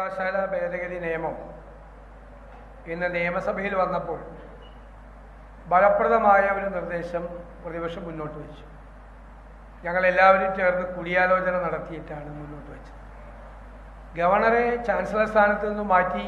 സർവകലാശാല ഭേദഗതി നിയമം ഇന്ന് നിയമസഭയിൽ വന്നപ്പോൾ ഫലപ്രദമായ ഒരു നിർദ്ദേശം പ്രതിപക്ഷം മുന്നോട്ട് വെച്ചു ഞങ്ങൾ എല്ലാവരും ചേർന്ന് കൂടിയാലോചന നടത്തിയിട്ടാണ് മുന്നോട്ട് വെച്ചത് ഗവർണറെ ചാൻസലർ സ്ഥാനത്ത് നിന്ന് മാറ്റി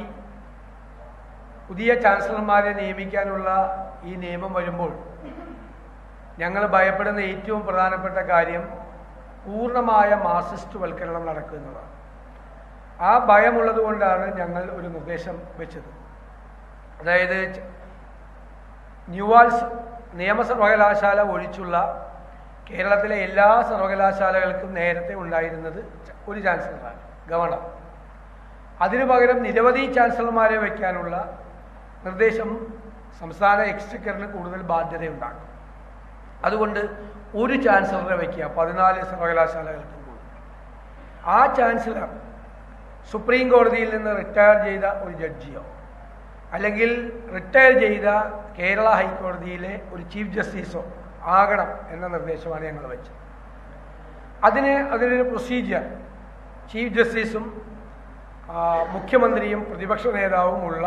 പുതിയ ചാൻസലർമാരെ നിയമിക്കാനുള്ള ഈ നിയമം വരുമ്പോൾ ഞങ്ങൾ ഭയപ്പെടുന്ന ഏറ്റവും പ്രധാനപ്പെട്ട കാര്യം പൂർണ്ണമായ മാർസിസ്റ്റ് വൽക്കരണം നടക്കുന്നതാണ് ആ ഭയമുള്ളത് കൊണ്ടാണ് ഞങ്ങൾ ഒരു നിർദ്ദേശം വെച്ചത് അതായത് ച- ന്യൂവാൽസ് നിയമ സർവകലാശാല ഒഴിച്ചുള്ള കേരളത്തിലെ എല്ലാ സർവകലാശാലകൾക്കും നേരത്തെ ഉണ്ടായിരുന്നത് ച- ഒരു ചാൻസലറാണ് ഗവർണർ അതിനു പകരം നിരവധി ചാൻസലർമാരെ വയ്ക്കാനുള്ള നിർദ്ദേശം സംസ്ഥാന എക്സ്ചക്കറിന് കൂടുതൽ ബാധ്യതയുണ്ടാക്കും അതുകൊണ്ട് ഒരു ചാൻസലറെ വയ്ക്കുക പതിനാല് സർവകലാശാലകൾക്കും കൂടി ആ ചാൻസലർ സുപ്രീം കോടതിയിൽ നിന്ന് റിട്ടയർ ചെയ്ത ഒരു ജഡ്ജിയോ അല്ലെങ്കിൽ റിട്ടയർ ചെയ്ത കേരള ഹൈക്കോടതിയിലെ ഒരു ചീഫ് ജസ്റ്റിസോ ആകണം എന്ന നിർദ്ദേശമാണ് ഞങ്ങൾ വെച്ചത് അതിന് അതിനൊരു പ്രൊസീജിയർ ചീഫ് ജസ്റ്റിസും ആ, മുഖ്യമന്ത്രിയും പ്രതിപക്ഷ നേതാവും ഉള്ള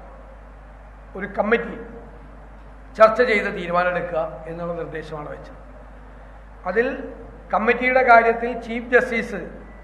ഒരു കമ്മിറ്റി ചർച്ച ചെയ്ത് തീരുമാനമെടുക്കുക എന്നുള്ള നിർദ്ദേശമാണ് വെച്ചത് അതിൽ കമ്മിറ്റിയുടെ കാര്യത്തിൽ ചീഫ് ജസ്റ്റിസ്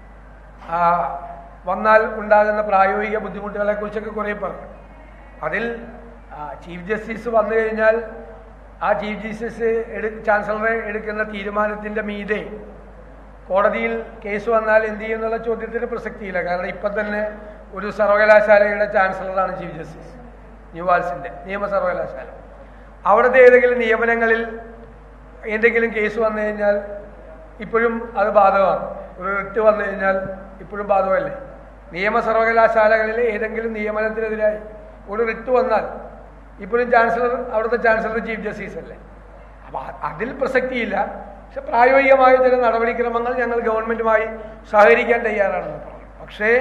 ആ, വന്നാൽ ഉണ്ടാകുന്ന പ്രായോഗിക ബുദ്ധിമുട്ടുകളെ കുറിച്ചൊക്കെ കുറേ പറഞ്ഞു അതിൽ ആ, ചീഫ് ജസ്റ്റിസ് വന്നു കഴിഞ്ഞാൽ ആ ചീഫ് ജസ്റ്റിസ് എടു ചാൻസലറെ എടുക്കുന്ന തീരുമാനത്തിൻ്റെ മീതെ കോടതിയിൽ കേസ് വന്നാൽ എന്ത് ചെയ്യും എന്നുള്ള ചോദ്യത്തിന് പ്രസക്തിയില്ല കാരണം ഇപ്പം തന്നെ ഒരു സർവകലാശാലയുടെ ചാൻസലറാണ് ചീഫ് ജസ്റ്റിസ് ന്യൂവാൽസിൻ്റെ നിയമ സർവകലാശാല അവിടുത്തെ ഏതെങ്കിലും നിയമനങ്ങളിൽ എന്തെങ്കിലും കേസ് വന്നു കഴിഞ്ഞാൽ ഇപ്പോഴും അത് ബാധകമാണ് ഒരു റിട്ട് വന്നു കഴിഞ്ഞാൽ ഇപ്പോഴും ബാധകമല്ലേ നിയമ സർവകലാശാലകളിലെ ഏതെങ്കിലും നിയമനത്തിനെതിരായി ഒരു റിട്ട് വന്നാൽ ഇപ്പോഴും ചാൻസലർ അവിടുത്തെ ചാൻസലർ ചീഫ് ജസ്റ്റിസ് അല്ലേ അപ്പോൾ അതിൽ പ്രസക്തിയില്ല പക്ഷെ പ്രായോഗികമായ ചില നടപടിക്രമങ്ങൾ ഞങ്ങൾ ഗവൺമെൻറ്റുമായി സഹകരിക്കാൻ തയ്യാറാണെന്ന് പറഞ്ഞു പക്ഷേ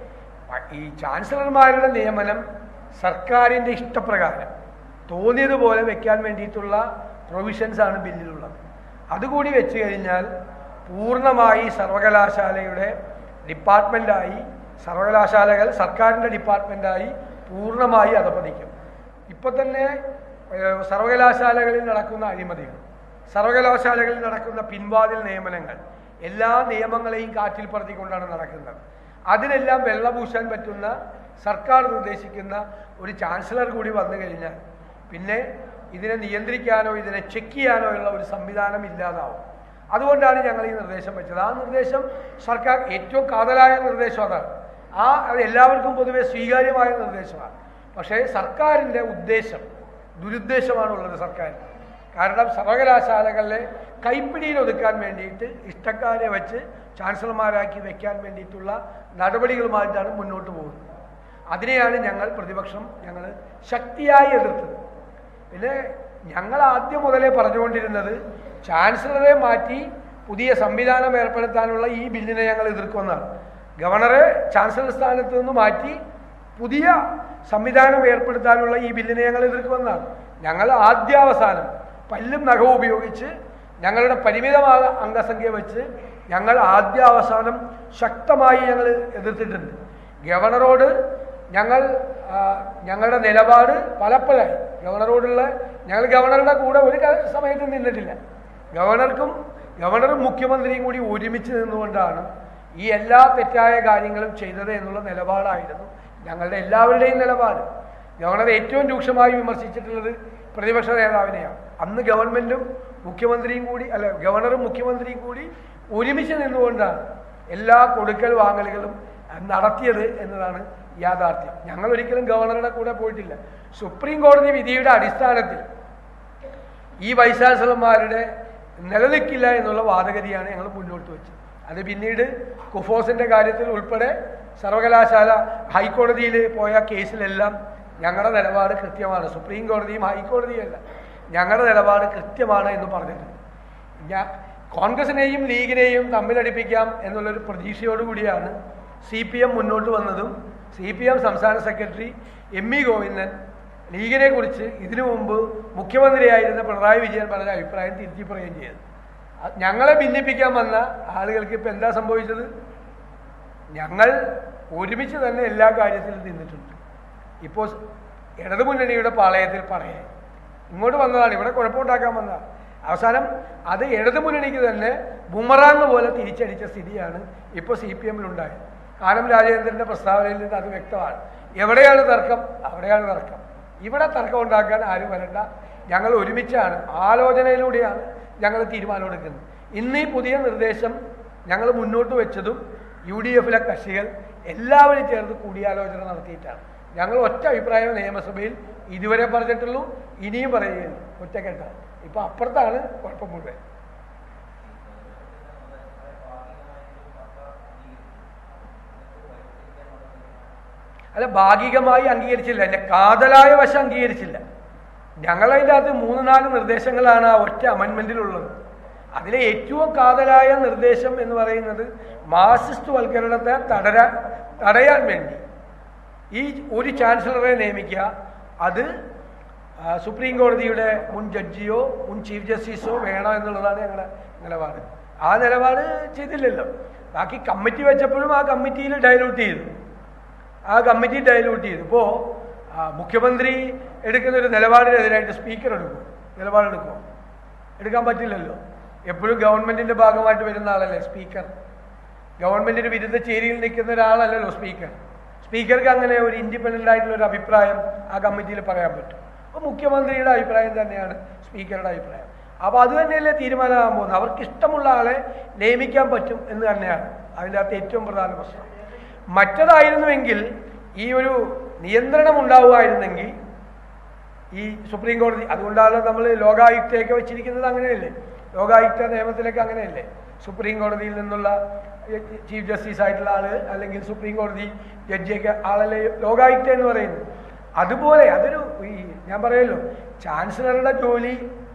ഈ ചാൻസലർമാരുടെ നിയമനം സർക്കാരിൻ്റെ ഇഷ്ടപ്രകാരം തോന്നിയതുപോലെ വെക്കാൻ വേണ്ടിയിട്ടുള്ള പ്രൊവിഷൻസ് ആണ് ബില്ലിലുള്ളത് അതുകൂടി വെച്ച് കഴിഞ്ഞാൽ പൂർണ്ണമായി സർവകലാശാലയുടെ ഡിപ്പാർട്ട്മെൻറ്റായി സർവകലാശാലകൾ സർക്കാരിൻ്റെ ഡിപ്പാർട്ട്മെൻറ്റായി പൂർണ്ണമായി അധപതിക്കും ഇപ്പം തന്നെ ഏഹ്, സർവകലാശാലകളിൽ നടക്കുന്ന അഴിമതികൾ സർവകലാശാലകളിൽ നടക്കുന്ന പിൻവാതിൽ നിയമനങ്ങൾ എല്ലാ നിയമങ്ങളെയും കാറ്റിൽ പറത്തിക്കൊണ്ടാണ് നടക്കുന്നത് അതിനെല്ലാം വെള്ളപൂശാൻ പറ്റുന്ന സർക്കാർ നിർദ്ദേശിക്കുന്ന ഒരു ചാൻസലർ കൂടി വന്നു കഴിഞ്ഞാൽ പിന്നെ ഇതിനെ നിയന്ത്രിക്കാനോ ഇതിനെ ചെക്ക് ചെയ്യാനോ ഉള്ള ഒരു സംവിധാനം ഇല്ലാതാവും അതുകൊണ്ടാണ് ഞങ്ങൾ ഈ നിർദ്ദേശം വെച്ചത് ആ നിർദ്ദേശം സർക്കാർ ഏറ്റവും കാതലായ നിർദ്ദേശം അതാണ് ആ അത് എല്ലാവർക്കും പൊതുവെ സ്വീകാര്യമായ നിർദ്ദേശമാണ് പക്ഷേ സർക്കാരിൻ്റെ ഉദ്ദേശം ദുരുദ്ദേശമാണുള്ളത് സർക്കാരിന് കാരണം സർവകലാശാലകളിലെ കൈപ്പിടിയിൽ ഒതുക്കാൻ വേണ്ടിയിട്ട് ഇഷ്ടക്കാരെ വെച്ച് ചാൻസലർമാരാക്കി വെക്കാൻ വേണ്ടിയിട്ടുള്ള നടപടികളുമായിട്ടാണ് മുന്നോട്ട് പോകുന്നത് അതിനെയാണ് ഞങ്ങൾ പ്രതിപക്ഷം ഞങ്ങൾ ശക്തിയായി എതിർത്തത് പിന്നെ ഞങ്ങൾ ആദ്യം മുതലേ പറഞ്ഞുകൊണ്ടിരുന്നത് ചാൻസലറെ മാറ്റി പുതിയ സംവിധാനം ഏർപ്പെടുത്താനുള്ള ഈ ബില്ലിനെ ഞങ്ങൾ എതിർക്കുമെന്നാണ് ഗവർണറെ ചാൻസലർ സ്ഥാനത്ത് നിന്ന് മാറ്റി പുതിയ സംവിധാനം ഏർപ്പെടുത്താനുള്ള ഈ ബില്ലിനെ ഞങ്ങൾ എതിർക്കുമെന്നാണ് ഞങ്ങൾ ആദ്യാവസാനം പല്ലും നഖവും ഉപയോഗിച്ച് ഞങ്ങളുടെ പരിമിതമായ അംഗസംഖ്യ വെച്ച് ഞങ്ങൾ ആദ്യാവസാനം ശക്തമായി ഞങ്ങൾ എതിർത്തിട്ടുണ്ട് ഗവർണറോട് ഞങ്ങൾ ആ, ഞങ്ങളുടെ നിലപാട് പലപ്പോഴായി ഗവർണറോടുള്ള ഞങ്ങൾ ഗവർണറുടെ കൂടെ ഒരു ക- സമയത്തും നിന്നിട്ടില്ല ഗവർണർക്കും ഗവർണറും മുഖ്യമന്ത്രിയും കൂടി ഒരുമിച്ച് നിന്നുകൊണ്ടാണ് ഈ എല്ലാ തെറ്റായ കാര്യങ്ങളും ചെയ്തത് എന്നുള്ള നിലപാടായിരുന്നു ഞങ്ങളുടെ എല്ലാവരുടെയും നിലപാട് ഗവർണർ ഏറ്റവും രൂക്ഷമായി വിമർശിച്ചിട്ടുള്ളത് പ്രതിപക്ഷ നേതാവിനെയാണ് അന്ന് ഗവൺമെൻറ്റും മുഖ്യമന്ത്രിയും കൂടി അല്ല ഗവർണറും മുഖ്യമന്ത്രിയും കൂടി ഒരുമിച്ച് നിന്നുകൊണ്ടാണ് എല്ലാ കൊടുക്കൽ വാങ്ങലുകളും നടത്തിയത് എന്നതാണ് യാഥാർത്ഥ്യം ഞങ്ങൾ ഒരിക്കലും ഗവർണറുടെ കൂടെ പോയിട്ടില്ല സുപ്രീം കോടതി വിധിയുടെ അടിസ്ഥാനത്തിൽ ഈ വൈസ് ചാൻസലർമാരുടെ നിലനിൽക്കില്ല എന്നുള്ള വാദഗതിയാണ് ഞങ്ങൾ മുന്നോട്ട് വെച്ചത് അത് പിന്നീട് കുഫോസിന്റെ കാര്യത്തിൽ ഉൾപ്പെടെ സർവകലാശാല ഹൈക്കോടതിയിൽ പോയ കേസിലെല്ലാം ഞങ്ങളുടെ നിലപാട് കൃത്യമാണ് സുപ്രീം കോടതിയും ഹൈക്കോടതിയും അല്ല ഞങ്ങളുടെ നിലപാട് കൃത്യമാണ് എന്ന് പറഞ്ഞിട്ടുണ്ട് ഞാൻ കോൺഗ്രസിനെയും ലീഗിനെയും തമ്മിലടിപ്പിക്കാം എന്നുള്ളൊരു പ്രതീക്ഷയോടുകൂടിയാണ് സി പി എം മുന്നോട്ട് വന്നതും സി പി എം സംസ്ഥാന സെക്രട്ടറി എം ഇ ഗോവിന്ദൻ ലീഗിനെ കുറിച്ച് ഇതിനു മുമ്പ് മുഖ്യമന്ത്രിയായിരുന്ന പിണറായി വിജയൻ പറഞ്ഞ അഭിപ്രായം തിരുത്തി പറയുകയും ചെയ്തത് അത് ഞങ്ങളെ ഭിന്നിപ്പിക്കാൻ വന്ന ആളുകൾക്ക് ഇപ്പം എന്താ സംഭവിച്ചത് ഞങ്ങൾ ഒരുമിച്ച് തന്നെ എല്ലാ കാര്യത്തിലും നിന്നിട്ടുണ്ട് ഇപ്പോൾ ഇടതുമുന്നണിയുടെ പാളയത്തിൽ പറയാൻ ഇങ്ങോട്ട് വന്നതാണ് ഇവിടെ കുഴപ്പമുണ്ടാക്കാൻ വന്നതാണ് അവസാനം അത് ഇടതുമുന്നണിക്ക് തന്നെ ബുമറാങ് പോലെ തിരിച്ചടിച്ച സ്ഥിതിയാണ് ഇപ്പോൾ സി പി എമ്മിലുണ്ടായത് കാനം രാജേന്ദ്രന്റെ പ്രസ്താവനയിൽ നിന്ന് അത് വ്യക്തമാണ് എവിടെയാണ് തർക്കം അവിടെയാണ് തർക്കം ഇവിടെ തർക്കം ഉണ്ടാക്കാൻ ആരും വരണ്ട ഞങ്ങൾ ഒരുമിച്ചാണ് ആലോചനയിലൂടെയാണ് ഞങ്ങൾ തീരുമാനമെടുക്കുന്നത് ഇന്ന് ഈ പുതിയ നിർദ്ദേശം ഞങ്ങൾ മുന്നോട്ട് വെച്ചതും യു ഡി എഫിലെ കക്ഷികൾ എല്ലാവരും ചേർന്ന് കൂടിയാലോചന നടത്തിയിട്ടാണ് ഞങ്ങൾ ഒറ്റ അഭിപ്രായം നിയമസഭയിൽ ഇതുവരെ പറഞ്ഞിട്ടുള്ളൂ ഇനിയും പറയുകയുള്ളൂ ഒറ്റക്കെട്ടാണ് ഇപ്പൊ അപ്പുറത്താണ് കുഴപ്പം മുഴുവൻ അല്ല ഭാഗികമായി അംഗീകരിച്ചില്ല എൻ്റെ കാതലായ വശം അംഗീകരിച്ചില്ല ഞങ്ങളതിൻ്റെ അകത്ത് മൂന്ന് നാല് നിർദ്ദേശങ്ങളാണ് ആ ഒറ്റ അമെൻമെൻറ്റിലുള്ളത് അതിലെ ഏറ്റവും കാതലായ നിർദ്ദേശം എന്ന് പറയുന്നത് മാർസിസ്റ്റ് വൽക്കരണത്തെ തടരാ തടയാൻ വേണ്ടി ഈ ഒരു ചാൻസലറെ നിയമിക്കുക അത് ആ, സുപ്രീം കോടതിയുടെ മുൻ ജഡ്ജിയോ മുൻ ചീഫ് ജസ്റ്റിസോ വേണോ എന്നുള്ളതാണ് ഞങ്ങളുടെ നിലപാട് ആ നിലപാട് ചെയ്തില്ലല്ലോ ബാക്കി കമ്മിറ്റി വെച്ചപ്പോഴും ആ കമ്മിറ്റിയിൽ ഡയലൂട്ട് ചെയ്തു ആ കമ്മിറ്റി ഡയലൂട്ട് ചെയ്തു ഇപ്പോൾ മുഖ്യമന്ത്രി എടുക്കുന്ന ഒരു നിലപാടിനെതിരായിട്ട് സ്പീക്കർ എടുക്കും നിലപാടെടുക്കുമോ എടുക്കാൻ പറ്റില്ലല്ലോ എപ്പോഴും ഗവൺമെന്റിന്റെ ഭാഗമായിട്ട് വരുന്ന ആളല്ലേ സ്പീക്കർ ഗവൺമെന്റിന് വിരുദ്ധ ചേരിയിൽ നിൽക്കുന്ന ഒരാളല്ലല്ലോ സ്പീക്കർ സ്പീക്കർക്ക് അങ്ങനെ ഒരു ഇൻഡിപെൻഡന്റ് ആയിട്ടുള്ള ഒരു അഭിപ്രായം ആ കമ്മിറ്റിയിൽ പറയാൻ പറ്റും അപ്പോൾ മുഖ്യമന്ത്രിയുടെ അഭിപ്രായം തന്നെയാണ് സ്പീക്കറുടെ അഭിപ്രായം അപ്പോൾ അത് തന്നെയല്ലേ തീരുമാനമാകാൻ പോകുന്നത് അവർക്ക് ഇഷ്ടമുള്ള ആളെ നിയമിക്കാൻ പറ്റും എന്ന് തന്നെയാണ് അതിൻ്റെ അകത്ത് ഏറ്റവും പ്രധാന പ്രശ്നം മറ്റതായിരുന്നുവെങ്കിൽ ഈ ഒരു നിയന്ത്രണം ഉണ്ടാവുമായിരുന്നെങ്കിൽ ഈ സുപ്രീം കോടതി അതുകൊണ്ടാണ് നമ്മൾ ലോകായുക്തയൊക്കെ വെച്ചിരിക്കുന്നത് അങ്ങനെയല്ലേ ലോകായുക്ത നിയമത്തിലൊക്കെ അങ്ങനെയല്ലേ സുപ്രീം കോടതിയിൽ നിന്നുള്ള ചീഫ് ജസ്റ്റിസ് ആയിട്ടുള്ള ആള് അല്ലെങ്കിൽ സുപ്രീം കോടതി ജഡ്ജിയൊക്കെ ആളല്ലേ ലോകായുക്ത എന്ന് പറയുന്നത് അതുപോലെ അതൊരു ഈ ഞാൻ പറയല്ലോ ചാൻസലറുടെ ജോലി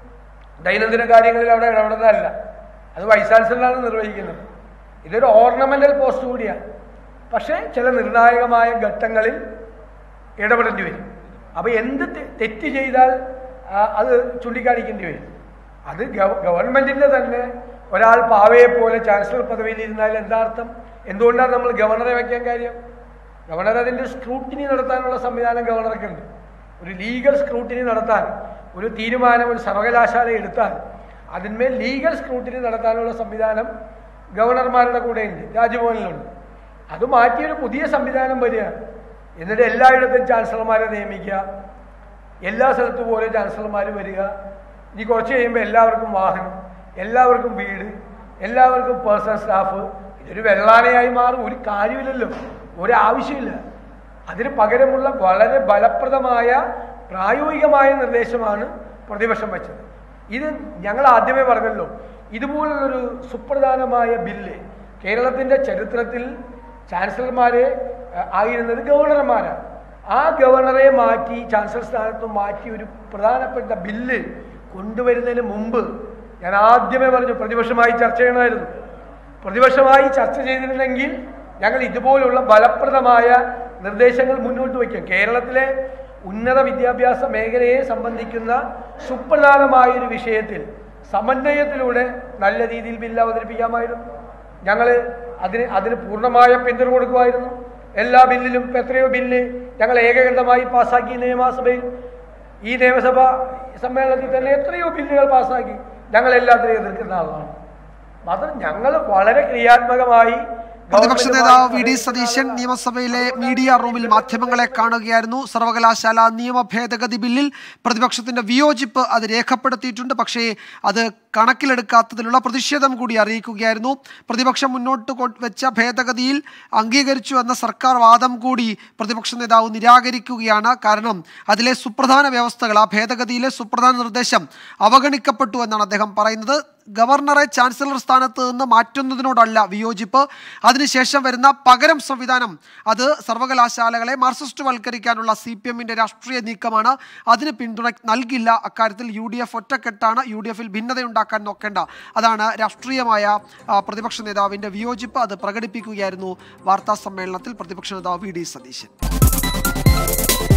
ദൈനംദിന കാര്യങ്ങളിൽ അവിടെ ഇടപെടുന്നതല്ല അത് വൈസ് ചാൻസലറാണ് നിർവഹിക്കുന്നത് ഇതൊരു ഓർണമെന്റൽ പോസ്റ്റ് കൂടിയാണ് പക്ഷേ ചില നിർണായകമായ ഘട്ടങ്ങളിൽ ഇടപെടേണ്ടി വരും അപ്പോൾ എന്ത് തെ- തെറ്റ് ചെയ്താൽ ആ, അത് ചൂണ്ടിക്കാണിക്കേണ്ടി വരും അത് ഗവ- ഗവൺമെന്റിന്റെ തന്നെ ഒരാൾ പാവയെ പോലെ ചാൻസലർ പദവിയിൽ ഇരുന്നാൽ എന്താ അർത്ഥം എന്തുകൊണ്ടാണ് നമ്മൾ ഗവർണറെ വയ്ക്കാൻ കാര്യം ഗവർണർ അതിൻ്റെ സ്ക്രൂട്ടിനി നടത്താനുള്ള സംവിധാനം ഗവർണർക്കുണ്ട് ഒരു ലീഗൽ സ്ക്രൂട്ടിനി നടത്താൻ ഒരു തീരുമാനം ഒരു സർവകലാശാല എടുത്താൽ അതിന്മേൽ ലീഗൽ സ്ക്രൂട്ടിനി നടത്താനുള്ള സംവിധാനം ഗവർണർമാരുടെ കൂടെയുണ്ട് രാജ്ഭവനിലുണ്ട് അത് മാറ്റിയൊരു പുതിയ സംവിധാനം വരികയാണ് എന്നിട്ട് എല്ലായിടത്തും ചാൻസലർമാരെ നിയമിക്കുക എല്ലാ സ്ഥലത്തും ഓരോ ചാൻസലർമാർ വരിക ഇനി കുറച്ച് കഴിയുമ്പോൾ എല്ലാവർക്കും വാഹനം എല്ലാവർക്കും വീട് എല്ലാവർക്കും പേഴ്സണൽ സ്റ്റാഫ് ഇതൊരു വെള്ളാനയായി മാറും ഒരു കാര്യമില്ലല്ലോ ഒരാവശ്യമില്ല അതിന് പകരമുള്ള വളരെ ഫലപ്രദമായ പ്രായോഗികമായ നിർദ്ദേശമാണ് പ്രതിപക്ഷം വെച്ചത് ഇത് ഞങ്ങൾ ആദ്യമേ പറഞ്ഞല്ലോ ഇതുപോലുള്ളൊരു സുപ്രധാനമായ ബില്ല് കേരളത്തിൻ്റെ ചരിത്രത്തിൽ ചാൻസലർമാരെ അഹ്, ആയിരുന്നത് ഗവർണർമാരാണ് ആ ഗവർണറെ മാറ്റി ചാൻസലർ സ്ഥാനത്ത് മാറ്റി ഒരു പ്രധാനപ്പെട്ട ബില്ല് കൊണ്ടുവരുന്നതിന് മുമ്പ് ഞാൻ ആദ്യമേ പറഞ്ഞു പ്രതിപക്ഷമായി ചർച്ച ചെയ്യണമായിരുന്നു പ്രതിപക്ഷമായി ചർച്ച ചെയ്തിരുന്നെങ്കിൽ ഞങ്ങൾ ഇതുപോലുള്ള ഫലപ്രദമായ നിർദ്ദേശങ്ങൾ മുന്നോട്ട് വയ്ക്കും കേരളത്തിലെ ഉന്നത വിദ്യാഭ്യാസ മേഖലയെ സംബന്ധിക്കുന്ന സുപ്രധാനമായ ഒരു വിഷയത്തിൽ സമന്വയത്തിലൂടെ നല്ല രീതിയിൽ ബില്ല് അവതരിപ്പിക്കാമായിരുന്നു ഞങ്ങൾ അതിന് അതിന് പൂർണ്ണമായ പിന്തുണ കൊടുക്കുമായിരുന്നു എല്ലാ ബില്ലിലും ഇപ്പം എത്രയോ ബില്ല് ഞങ്ങൾ ഏകകണ്ഠമായി പാസ്സാക്കി നിയമസഭയിൽ ഈ നിയമസഭ സമ്മേളനത്തിൽ തന്നെ എത്രയോ ബില്ലുകൾ പാസ്സാക്കി ഞങ്ങൾ എല്ലാത്തിനെയും എതിർക്കുന്ന ആളാണ് മാത്രം ഞങ്ങൾ വളരെ ക്രിയാത്മകമായി പ്രതിപക്ഷ നേതാവ് വി ഡി ഗവൺമെന്റുമായി സതീശൻ നിയമസഭയിലെ മീഡിയ റൂമിൽ മാധ്യമങ്ങളെ കാണുകയായിരുന്നു സർവകലാശാല നിയമ ഭേദഗതി ബില്ലിൽ പ്രതിപക്ഷത്തിന്റെ വിയോജിപ്പ് അത് രേഖപ്പെടുത്തിയിട്ടുണ്ട് പക്ഷേ അത് കണക്കിലെടുക്കാത്തതിലുള്ള പ്രതിഷേധം കൂടി അറിയിക്കുകയായിരുന്നു പ്രതിപക്ഷം മുന്നോട്ട് കൊ- വെച്ച ഭേദഗതിയിൽ അംഗീകരിച്ചു എന്ന സർക്കാർ വാദം കൂടി പ്രതിപക്ഷ നേതാവ് നിരാകരിക്കുകയാണ് കാരണം അതിലെ സുപ്രധാന വ്യവസ്ഥകൾ ആ ഭേദഗതിയിലെ സുപ്രധാന നിർദ്ദേശം അവഗണിക്കപ്പെട്ടു എന്നാണ് അദ്ദേഹം പറയുന്നത് ഗവർണറെ ചാൻസലർ സ്ഥാനത്ത് നിന്ന് മാറ്റുന്നതിനോടല്ല വിയോജിപ്പ് അതിനുശേഷം വരുന്ന പകരം സംവിധാനം അത് സർവകലാശാലകളെ മാർക്സിസ്റ്റ് വൽക്കരിക്കാനുള്ള സി പി എമ്മിന്റെ രാഷ്ട്രീയ നീക്കമാണ് അതിന് പിന്തുണ നൽകില്ല അക്കാര്യത്തിൽ യു ഡി എഫ് ഒറ്റക്കെട്ടാണ് യു ഡി എഫിൽ ഭിന്നതയുണ്ടാക്കാൻ നോക്കേണ്ട അതാണ് രാഷ്ട്രീയമായ ആ, പ്രതിപക്ഷ നേതാവിന്റെ വിയോജിപ്പ് അത് പ്രകടിപ്പിക്കുകയായിരുന്നു വാർത്താ സമ്മേളനത്തിൽ പ്രതിപക്ഷ നേതാവ് വി ഡി സതീശൻ